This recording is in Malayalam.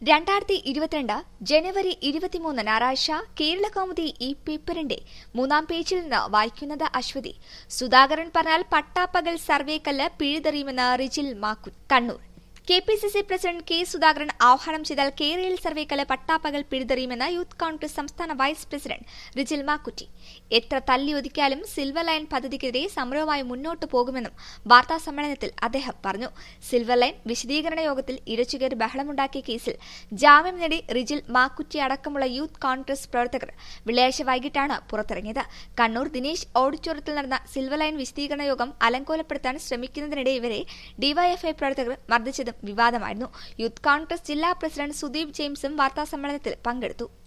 രണ്ടായിരത്തി ഇരുപത്തിരണ്ട് ജനുവരി ഇരുപത്തിമൂന്ന് ഞായറാഴ്ച കേരള കൗമുദി ഈ പേപ്പറിന്റെ മൂന്നാം പേജിൽ നിന്ന് വായിക്കുന്നത് അശ്വതി സുധാകരൻ പറഞ്ഞാൽ പട്ടാപ്പകൽ സർവേക്കല്ല് പിഴുതെറിയുമെന്ന് Rijil Makku Kannur K P C C president K Sudhakaran ആഹ്വാനം ചെയ്താൽ കേരളയിൽ സർവേക്കല്ല് പട്ടാപ്പകൽ പിഴുതെറിയുമെന്ന് യൂത്ത് കോൺഗ്രസ് സംസ്ഥാന വൈസ് പ്രസിഡന്റ് റിജിൽ മാക്കുറ്റി എത്ര തല്ലി ഒതുക്കിയാലും സിൽവർ ലൈൻ പദ്ധതിക്കെതിരെ സമരവുമായി മുന്നോട്ടു പോകുമെന്നും വാർത്താ സമ്മേളനത്തിൽ അദ്ദേഹം പറഞ്ഞു സിൽവർ ലൈൻ വിശദീകരണ യോഗത്തിൽ ഇരച്ചുകയറി ബഹളമുണ്ടാക്കിയ കേസിൽ ജാമ്യം നേടി റിജിൽ മാക്കുറ്റി അടക്കമുള്ള യൂത്ത് കോൺഗ്രസ് പ്രവർത്തകർ വെള്ളിയാഴ്ച വൈകിട്ടാണ് പുറത്തിറങ്ങിയത് കണ്ണൂർ ദിനേശ് ഓഡിറ്റോറിയത്തിൽ നടന്ന സിൽവർ ലൈൻ വിശദീകരണ യോഗം അലങ്കോലപ്പെടുത്താൻ ശ്രമിക്കുന്നതിനിടെ ഇവരെ ഡിവൈഎഫ്ഐ പ്രവർത്തകർ മർദ്ദിച്ചതും വിവാദമായിരുന്നു യൂത്ത് കോൺഗ്രസ് ജില്ലാ പ്രസിഡന്റ് സുദീപ് ജെയിംസും വാർത്താസമ്മേളനത്തിൽ പങ്കെടുത്തു